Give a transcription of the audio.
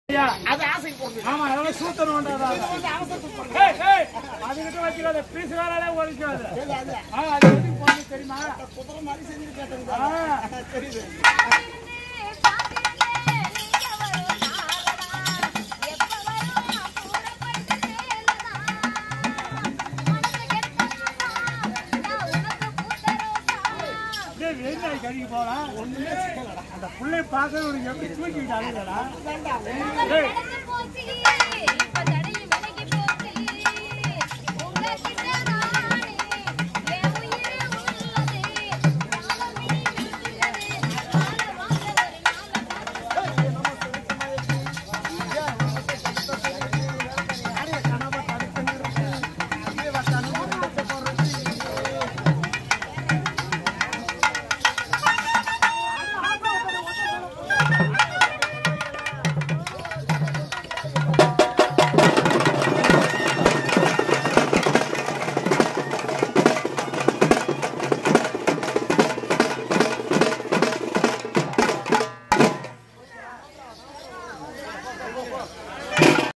ஐயா, அது ஆசை போகுது ஆமா அதெல்லாம் சூத்தணும்ன்றதா வந்து அவசரத்துக்கு போகுது. ஏய், ஏய், அதுகிட்ட வச்சுக்காத பீஸ் வேலையே ஒழிக்காது சரி, அது ஆ, அது எப்படி போகணும் தெரியுமா குதிரை மாதிரி செஞ்சு கேட்டது ஆ, தெரியுது அப்படியே வெயிலாய் கழுகி போலாம் ஒண்ணுமே சிக்கலடா அந்த புள்ளை பார்க்க ஒரு எப்படி தூக்கிட்டு அழுகடா வேண்டாம் ஒண்ணு ஏய், போச்சு